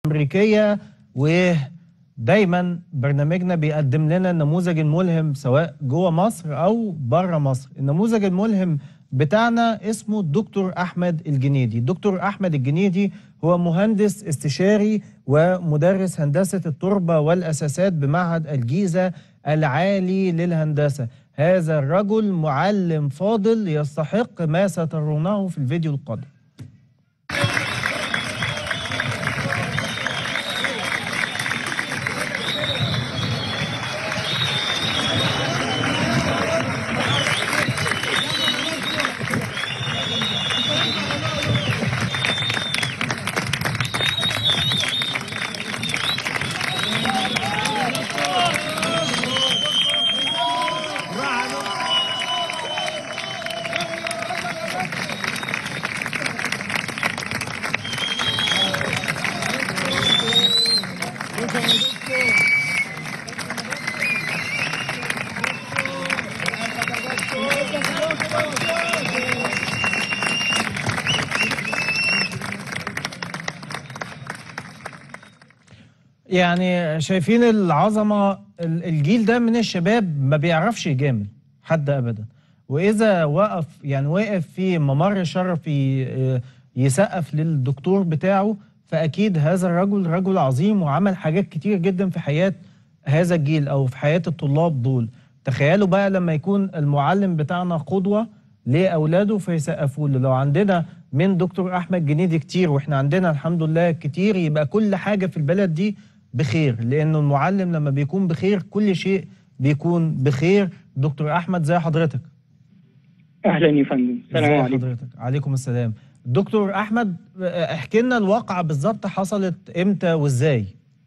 الأمريكية ودايما برنامجنا بيقدم لنا النموذج الملهم سواء جوه مصر أو بره مصر النموذج الملهم بتاعنا اسمه الدكتور أحمد الجنيدي الدكتور أحمد الجنيدي هو مهندس استشاري ومدرس هندسة التربة والأساسات بمعهد الجيزة العالي للهندسة هذا الرجل معلم فاضل يستحق ما سترونه في الفيديو القادم يعني شايفين العظمة ال- الجيل ده من الشباب ما بيعرفش يجامل حد أبدا وإذا وقف يعني وقف في ممر شرفي آه، يسقف للدكتور بتاعه فأكيد هذا الرجل رجل عظيم وعمل حاجات كتير جدا في حياة هذا الجيل أو في حياة الطلاب دول تخيلوا بقى لما يكون المعلم بتاعنا قدوة لأولاده فيسقفوا له لو عندنا من دكتور أحمد جنيدي كتير وإحنا عندنا الحمد لله كتير يبقى كل حاجة في البلد دي بخير لأنه المعلم لما بيكون بخير كل شيء بيكون بخير دكتور أحمد زي حضرتك اهلا يا فندم السلام ازي عليكم حضرتك عليكم السلام دكتور أحمد آه، احكي لنا الواقعة بالظبط حصلت إمتى وإزاي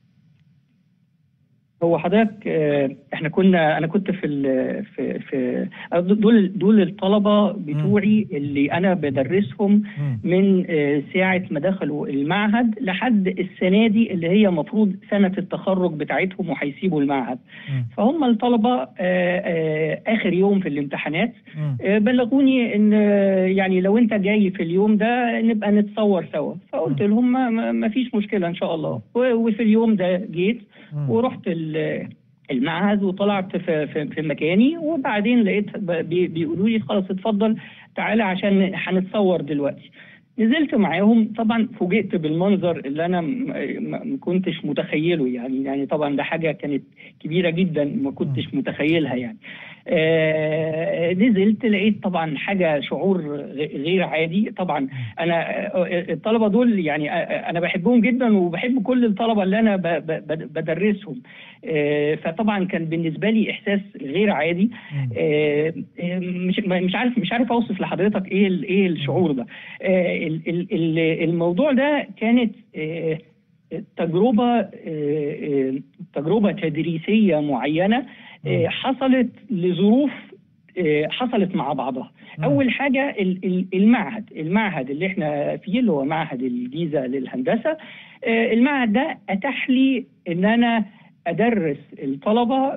هو حضرتك آه، احنا كنا انا كنت في ال في في دول دول الطلبه بتوعي اللي انا بدرسهم مم. من آه، ساعه ما دخلوا المعهد لحد السنه دي اللي هي مفروض سنه التخرج بتاعتهم وهيسيبوا المعهد مم. فهم الطلبه آه، آه، اخر يوم في الامتحانات مم. آه، بلغوني ان آه، يعني لو انت جاي في اليوم ده نبقى نتصور سوا فقلت مم. لهم ما- ما ما فيش مشكله ان شاء الله و- وفي اليوم ده جيت مم. ورحت ال- المعهد وطلعت في, في, في مكاني وبعدين لقيت ب- بي- بيقولوا لي خلاص اتفضل تعالى عشان هنتصور دلوقتي نزلت معاهم طبعا فوجئت بالمنظر اللي انا م- ما ما كنتش متخيله يعني يعني طبعا ده حاجه كانت كبيره جدا ما كنتش متخيلها يعني آه نزلت لقيت طبعا حاجه شعور غ- غير عادي طبعا انا آه، الطلبه دول يعني آه، انا بحبهم جدا وبحب كل الطلبه اللي انا ب- ب- ب- بدرسهم آه، فطبعا كان بالنسبه لي احساس غير عادي مم. آه، آه، مش مش عارف مش عارف اوصف لحضرتك ايه ال- ايه الشعور ده آه، ال- ال- ال- الموضوع ده كانت آه، تجربه آه، آه، تجربه تدريسيه معينه آه، مم. حصلت لظروف آه، حصلت مع بعضها مم. اول حاجه ال- ال- المعهد المعهد اللي احنا فيه اللي هو معهد الجيزه للهندسه آه، المعهد ده اتاح لي ان انا ادرس الطلبه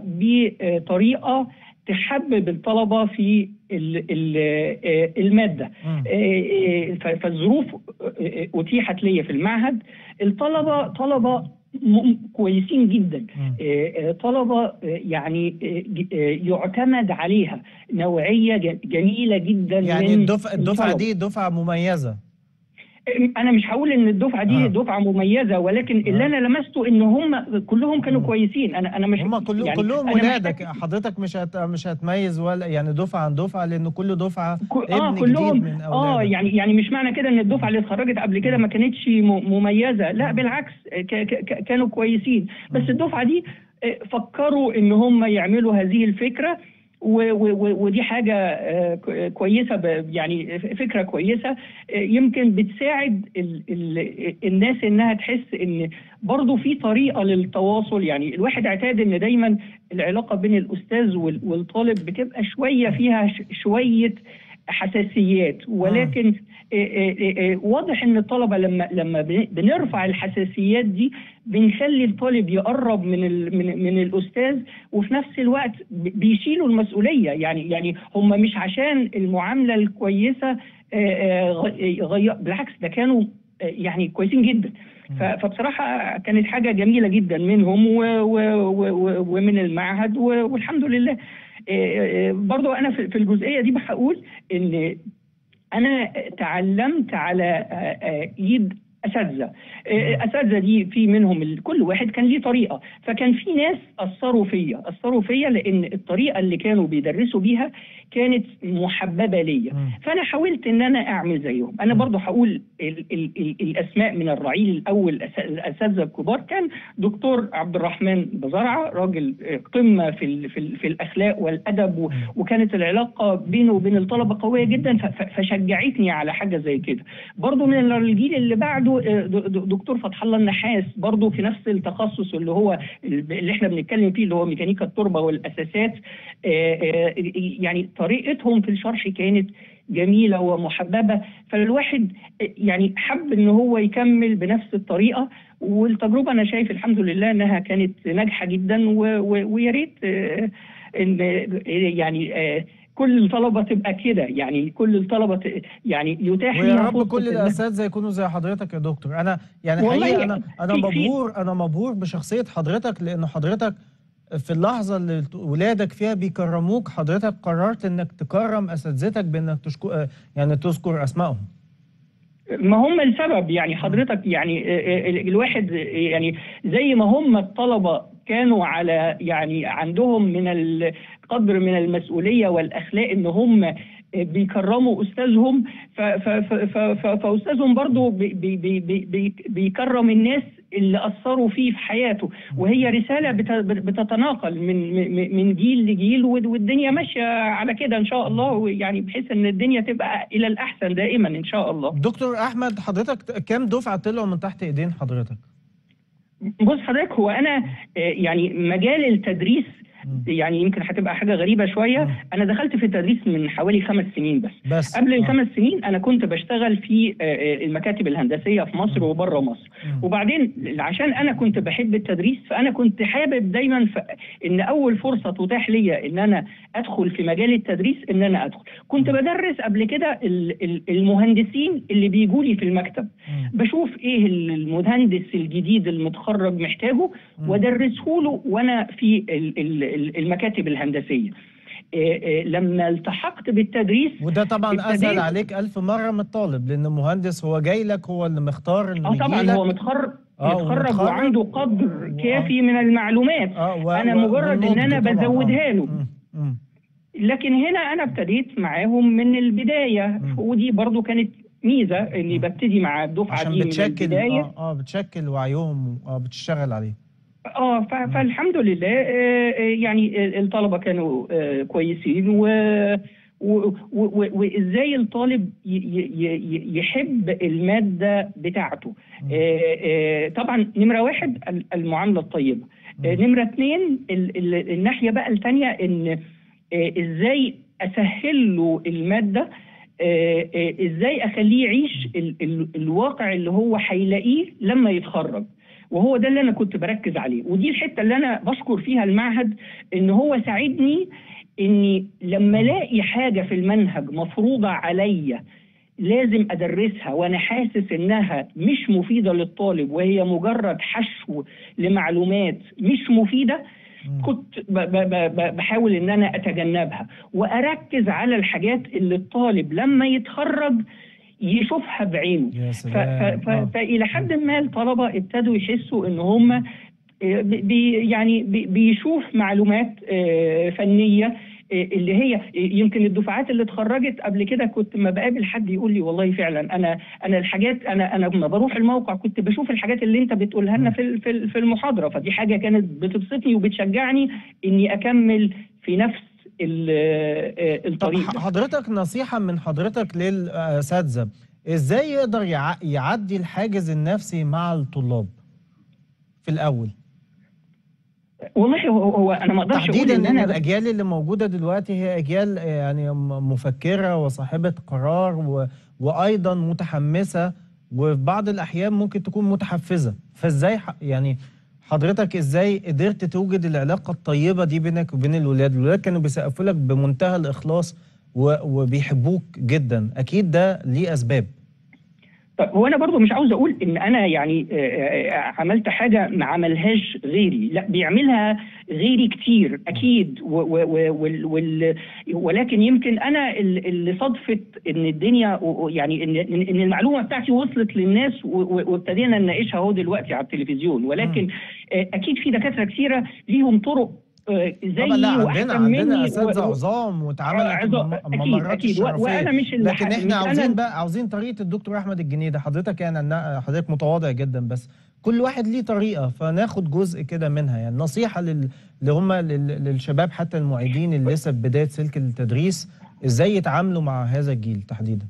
بطريقه تحبب الطلبه في ال- ال- آه، الماده مم. آه، آه، فالظروف آه، اتيحت لي في المعهد الطلبه طلبه م- كويسين جدا مم. آه، آه، طلبه آه، يعني آه، ج- آه، يعتمد عليها نوعيه ج- جميله جدا يعني من الدفعة الدفعة الطلبة. دي دفعة مميزة انا مش هقول ان الدفعه دي آه. آه. دفعه مميزه ولكن آه. اللي انا لمسته ان هم كلهم كانوا مم. كويسين انا انا مش هم كلهم يعني كلهم أنا ولادك محتاج- حضرتك مش هت... مش هتميز ولا يعني دفعه عن دفعه لان كل دفعه ك- اه ابن كلهم جديد من اه اولادك يعني يعني مش معنى كده ان الدفعه اللي اتخرجت قبل كده ما كانتش م- مميزه لا مم. بالعكس ك ك ك- كانوا كويسين بس مم. الدفعه دي آه، فكروا ان هم يعملوا هذه الفكره و- و- و- ودي حاجه آه، ك- كويسه ب- يعني فكره كويسه آه، يمكن بتساعد ال ال الناس انها تحس ان برضه في طريقه للتواصل يعني الواحد اعتاد ان دايما العلاقه بين الاستاذ وال- والطالب بتبقى شويه فيها ش- شويه حساسيات ولكن آه، آه، آه، واضح ان الطلبه لما لما بن- بنرفع الحساسيات دي بنخلي الطالب يقرب من ال من, من الاستاذ وفي نفس الوقت ب- بيشيلوا المسؤوليه يعني يعني هم مش عشان المعامله الكويسه آه، آه، غ- غي- بالعكس ده كانوا آه، يعني كويسين جدا ف- فبصراحه كانت حاجه جميله جدا منهم و و و و ومن المعهد و- والحمد لله آه، آه، برضو انا في في الجزئيه دي بقول ان انا تعلمت على آه، آه، ايد اساتذه آه، اساتذه دي في منهم ال- كل واحد كان ليه طريقه فكان في ناس اثروا فيا اثروا فيا لان الطريقه اللي كانوا بيدرسوا بيها كانت محببه ليا مم. فانا حاولت ان انا اعمل زيهم انا مم. برضو هقول ال ال ال الاسماء من الرعيل الاول الأس- الاساتذه الكبار كان دكتور عبد الرحمن بزرعه راجل آه، قمه في ال في, ال في الاخلاق والادب و- وكانت العلاقه بينه وبين الطلبه قويه جدا ف- ف- فشجعتني على حاجه زي كده برضو من الجيل اللي بعده آه، د- د- دكتور فتح الله النحاس برضو في نفس التخصص اللي هو اللي احنا بنتكلم فيه اللي هو ميكانيكا التربه والاساسات آه، آه، يعني طريقتهم في الشرح كانت جميله ومحببه فالواحد يعني حب ان هو يكمل بنفس الطريقه والتجربه انا شايف الحمد لله انها كانت ناجحه جدا و- و- ويا ريت آه، ان يعني آه، كل الطلبه تبقى كده يعني كل الطلبه ت- يعني يتاح ويا ليها رب فرصة كل إنها- الاساتذه يكونوا زي حضرتك يا دكتور انا يعني والله حقيقه انا انا في- في- مبهور انا مبهور بشخصيه حضرتك لان حضرتك في اللحظه اللي ولادك فيها بيكرموك حضرتك قررت انك تكرم اساتذتك بانك تشكو يعني تذكر اسمائهم ما هم السبب يعني حضرتك يعني آه، آه، الواحد آه، يعني زي ما هم الطلبة كانوا على يعني عندهم من القدر من المسؤولية والأخلاق إن هم آه، بيكرموا أستاذهم ف- ف- ف- ف- ف- فأستاذهم برضو بي بي بي بي بي بيكرم الناس اللي أثروا فيه في حياته وهي رسالة بت- بتتناقل من من من جيل لجيل والد- والدنيا ماشية على كده إن شاء الله يعني بحيث إن الدنيا تبقى إلى الأحسن دائما إن شاء الله دكتور احمد حضرتك كام دفعه طلعوا من تحت ايدين حضرتك بص حضرتك هو انا آه، يعني مجال التدريس مم. يعني يمكن هتبقى حاجه غريبه شويه مم. انا دخلت في التدريس من حوالي خمس سنين بس بس قبل آه. الخمس سنين انا كنت بشتغل في آه، آه، المكاتب الهندسيه في مصر مم. وبره مصر مم. وبعدين عشان انا كنت بحب التدريس فانا كنت حابب دايما ف... ان اول فرصه تتاح ليا ان انا ادخل في مجال التدريس ان انا ادخل كنت مم. بدرس قبل كده ال- ال- المهندسين اللي بيجوا لي في المكتب مم. بشوف ايه المهندس الجديد المتخرج محتاجه مم. وادرسه له وانا في ال- ال- ال- المكاتب الهندسيه إيه إيه لما التحقت بالتدريس وده طبعا ابتديت- اسهل عليك ألف مره من الطالب لان المهندس هو جاي لك هو اللي مختار انه اه طبعا يجيلك. هو متخرج آه، متخرج ومتخرج. وعنده قدر و- كافي من المعلومات اه و... أنا و- مجرد إن أنا والنضج طبعاً. بزودها آه. له. مم. مم. لكن هنا انا ابتديت معاهم من البدايه مم. ودي برضو كانت ميزه اني ببتدي مع الدفعه عشان دي من بتشكل البدايه اه اه بتشكل وعيهم اه بتشتغل عليه اه ف- فالحمد لله آه، آه، يعني آه، الطلبه كانوا آه، كويسين و و- و- و- وازاي الطالب ي- ي- ي- يحب الماده بتاعته آه، آه، طبعا نمره واحد ال- المعامله الطيبه آه، مم. نمره اثنين ال- ال- الناحيه بقى الثانيه ان آه، ازاي اسهل له الماده آه، آه، ازاي اخليه يعيش ال- ال- الواقع اللي هو هيلاقيه لما يتخرج وهو ده اللي انا كنت بركز عليه ودي الحته اللي انا بشكر فيها المعهد ان هو ساعدني اني لما الاقي حاجه في المنهج مفروضه عليا لازم ادرسها وانا حاسس انها مش مفيده للطالب وهي مجرد حشو لمعلومات مش مفيده مم. كنت ب- ب- ب- ب- بحاول ان انا اتجنبها واركز على الحاجات اللي الطالب لما يتخرج يشوفها بعينه يا ف ف سلام ف آه. فالى حد ما الطلبه ابتدوا يحسوا ان هم بي يعني بي بيشوف معلومات آه، فنيه آه، اللي هي يمكن الدفعات اللي اتخرجت قبل كده كنت ما بقابل حد يقول لي والله فعلا انا انا الحاجات انا انا لما بروح الموقع كنت بشوف الحاجات اللي انت بتقولها لنا في ال- في ال- في المحاضره فدي حاجه كانت بتبسطني وبتشجعني اني اكمل في نفس ال- آه، طب الطريق ح- ده. حضرتك نصيحة من حضرتك للأساتذة ازاي يقدر يع- يعدي الحاجز النفسي مع الطلاب في الأول والله هو, هو انا ما اقدرش اقول تحديدا ان ان انا الأجيال اللي موجودة دلوقتي هي أجيال يعني م- مفكرة وصاحبة قرار و... وأيضا متحمسة وفي بعض الأحيان ممكن تكون متحفزة فازاي ح... يعني حضرتك ازاي قدرت توجد العلاقة الطيبة دي بينك وبين الولاد الولاد كانوا بيسقفوا لك بمنتهى الإخلاص و... وبيحبوك جدا أكيد ده ليه أسباب طب هو انا برضو مش عاوز اقول ان انا يعني آه، آه، عملت حاجه ما عملهاش غيري لا بيعملها غيري كتير اكيد و و و وال وال ولكن يمكن انا ال- اللي صدفت ان الدنيا و- و- يعني ان ان إن المعلومه بتاعتي وصلت للناس و- و- وابتدينا نناقشها اهو دلوقتي على التلفزيون ولكن آه، اكيد في دكاتره كتيره ليهم طرق آه، زيي طبعا لا عندنا واحسن عندنا مني اساتذه و- عظام واتعملت عظام. الم- أكيد، الممرات أكيد. و- الشرفيه وأنا مش اللي لكن ح- احنا مش عاوزين أنا- بقى عاوزين طريقه الدكتور احمد الجنيدي حضرتك يعني أنا- حضرتك متواضع جدا بس كل واحد ليه طريقه فناخد جزء كده منها يعني نصيحه لل... اللي هم لل... للشباب حتى المعيدين اللي لسه في بدايه سلك التدريس ازاي يتعاملوا مع هذا الجيل تحديدا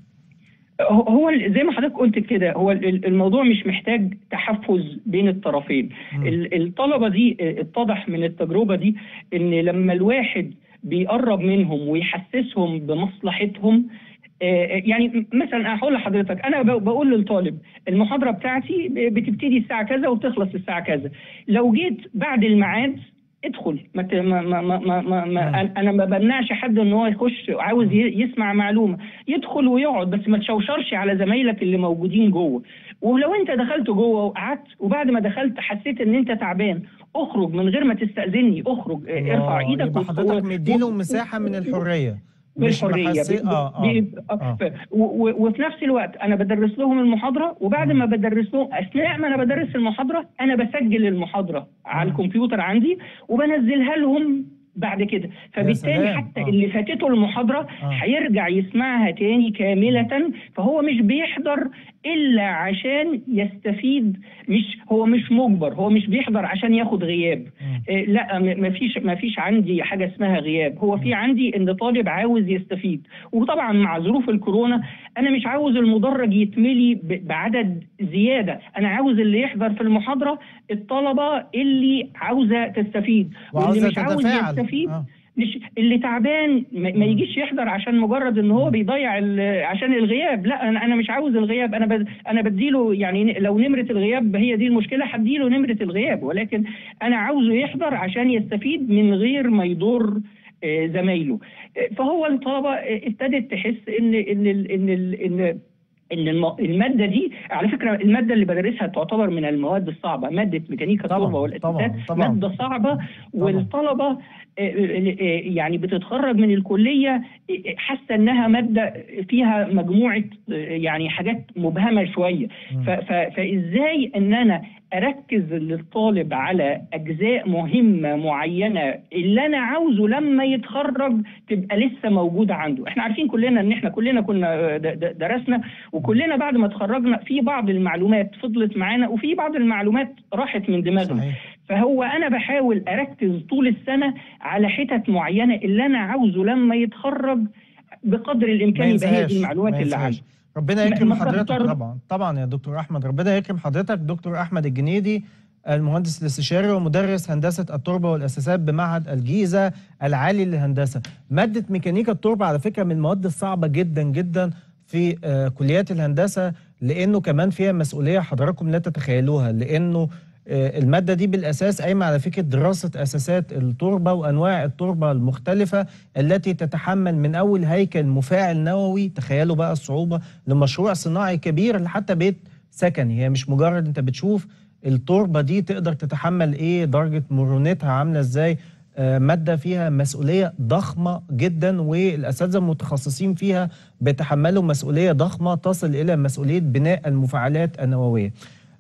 هو هو زي ما حضرتك قلت كده هو ال- الموضوع مش محتاج تحفز بين الطرفين مم. ال- الطلبه دي اه، اتضح من التجربه دي ان لما الواحد بيقرب منهم ويحسسهم بمصلحتهم اه، يعني مثلا هقول لحضرتك انا ب- بقول للطالب المحاضره بتاعتي ب- بتبتدي الساعه كذا وبتخلص الساعه كذا لو جيت بعد الميعاد ادخل ما ت- ما ما ما ما ما مم. ما انا ما بمنعش حد ان هو يخش عاوز ي- يسمع معلومه يدخل ويقعد بس ما تشوشرش على زمايلك اللي موجودين جوه ولو انت دخلت جوه وقعدت وبعد ما دخلت حسيت ان انت تعبان اخرج من غير ما تستأذني اخرج اه، ارفع الله، ايدك يبقى و- حضرتك و- مديله و- مساحه من الحريه مش بالحريه محسي... ب- اه اه ب- آه. ف- و- و- وفي نفس الوقت انا بدرس لهم المحاضره وبعد مم. ما بدرس لهم اثناء ما انا بدرس المحاضره انا بسجل المحاضره على مم. الكمبيوتر عندي وبنزلها لهم بعد كده فبالتالي سلام. حتى آه. اللي فاتته المحاضره آه. هيرجع يسمعها تاني كامله فهو مش بيحضر الا عشان يستفيد مش هو مش مجبر هو مش بيحضر عشان ياخد غياب مم. إيه، لا م- مفيش مفيش عندي حاجه اسمها غياب هو في عندي ان طالب عاوز يستفيد وطبعا مع ظروف الكورونا انا مش عاوز المدرج يتملي ب- بعدد زياده انا عاوز اللي يحضر في المحاضره الطلبه اللي عاوزه تستفيد واللي وعاوزه مش عاوز تتفاعل يستفيد آه. مش اللي تعبان ما ما يجيش يحضر عشان مجرد ان هو بيضيع ال- عشان الغياب لا انا انا مش عاوز الغياب انا بد انا بديله يعني لو نمره الغياب هي دي المشكله هديله نمره الغياب ولكن انا عاوزه يحضر عشان يستفيد من غير ما يضر آه، زمايله آه، فهو الطلبه آه، ابتدت تحس ان ان ال- ان ال- ان ان الم- الماده دي على فكره الماده اللي بدرسها تعتبر من المواد الصعبه ماده ميكانيكا طبعاً، التربه والاساسات طبعاً، طبعاً. ماده صعبه والطلبه آه، آه، آه، يعني بتتخرج من الكليه آه، حاسه انها ماده فيها مجموعه آه، يعني حاجات مبهمه شويه مم. ف- ف- فازاي ان انا اركز للطالب على اجزاء مهمه معينه اللي انا عاوزه لما يتخرج تبقى لسه موجوده عنده احنا عارفين كلنا ان احنا كلنا كنا د- د- درسنا وكلنا بعد ما اتخرجنا في بعض المعلومات فضلت معانا وفي بعض المعلومات راحت من دماغنا صحيح فهو انا بحاول اركز طول السنه على حتت معينه اللي انا عاوزه لما يتخرج بقدر ما الامكان يبقى هي ينساهاش دي المعلومات ما اللي ينساهاش. عنده ربنا ما- يكرم ما حضرتك تكتر- طبعا طبعا يا دكتور احمد ربنا يكرم حضرتك دكتور احمد الجنيدي المهندس الاستشاري ومدرس هندسه التربه والاساسات بمعهد الجيزه العالي للهندسه ماده ميكانيكا التربه على فكره من المواد الصعبه جدا جدا في آه، كليات الهندسه لانه كمان فيها مسؤوليه حضراتكم لا تتخيلوها لانه آه، الماده دي بالاساس قايمه على فكره دراسه اساسات التربه وانواع التربه المختلفه التي تتحمل من اول هيكل مفاعل نووي تخيلوا بقى الصعوبه لمشروع صناعي كبير لحتى بيت سكني هي مش مجرد انت بتشوف التربه دي تقدر تتحمل ايه درجه مرونتها عامله ازاي آه، ماده فيها مسؤوليه ضخمه جدا والاساتذه المتخصصين فيها بيتحملوا مسؤوليه ضخمه تصل الى مسؤوليه بناء المفاعلات النوويه.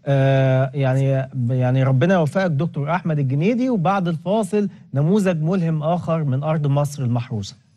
آه، يعني يعني ربنا يوفقك دكتور احمد الجنيدي وبعد الفاصل نموذج ملهم اخر من ارض مصر المحروسه.